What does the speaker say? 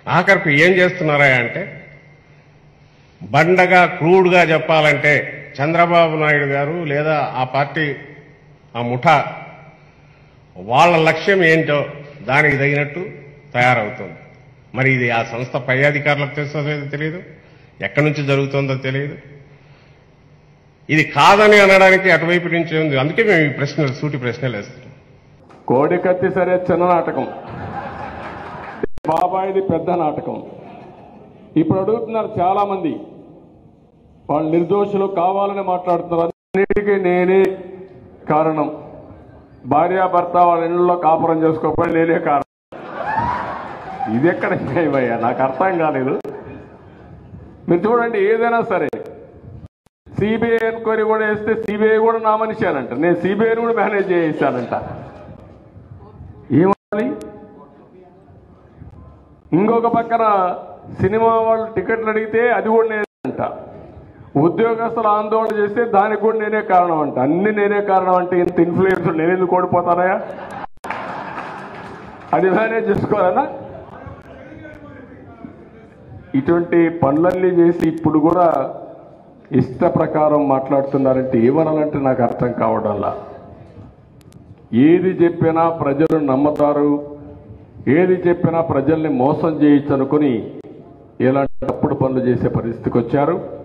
ఆఖరికి ఏం చేస్తున్నారా అంటే బండగా క్రూడ్గా చెప్పాలంటే చంద్రబాబు నాయుడు గారు లేదా ఆ పార్టీ ఆ ముఠా వాళ్ళ లక్ష్యం ఏంటో దానికి తగినట్టు తయారవుతుంది మరి ఇది ఆ సంస్థ పై అధికారులకు తెలుస్తుందో లేదో తెలియదు ఎక్కడి నుంచి జరుగుతుందో తెలియదు ఇది కాదని అనడానికి అటువైపు నుంచి ఉంది అందుకే మేము ఈ ప్రశ్నలు సూటి ప్రశ్నలు వేస్తున్నాం కోడి కత్తి సరే చిన్న నాటకం బాబాయిది పెద్ద నాటకం ఇప్పుడు అడుగుతున్నారు చాలా మంది వాళ్ళు నిర్దోషులు కావాలని మాట్లాడుతున్నారు అన్నిటికీ నేనే కారణం భార్యాభర్త వాళ్ళ ఇళ్ళలో కాపురం చేసుకోకపోయి నేనే కారణం ఇది ఎక్కడ న్యాయమయ్యా నాకు అర్థం కాలేదు మీరు చూడండి ఏదైనా సరే సిబిఐ ఎంక్వైరీ కూడా వేస్తే సిబిఐ కూడా నా మనిషి అనంట నేను సిబిఐని కూడా మేనేజ్ చేయిస్తానంట ఏమనాలి ఇంకొక పక్కన సినిమా వాళ్ళు టికెట్లు అడిగితే అది కూడా నేనే అంట ఉద్యోగస్తులు ఆందోళన చేస్తే దానికి కూడా నేనే కారణం అంట అన్ని నేనే కారణం అంటే ఇంత ఇన్ఫ్లుయెన్స్ నేను ఎందుకు ఓడిపోతానయా అది మేనేజ్ చేసుకోవాలనా ఇటువంటి పనులన్నీ చేసి ఇప్పుడు కూడా ఇష్ట ప్రకారం మాట్లాడుతున్నారంటే ఏమనాలంటే నాకు అర్థం కావడంలా ఏది చెప్పినా ప్రజలు నమ్ముతారు ఏది చెప్పినా ప్రజల్ని మోసం చేయొచ్చు అనుకుని ఇలాంటి తప్పుడు పనులు చేసే పరిస్థితికి వచ్చారు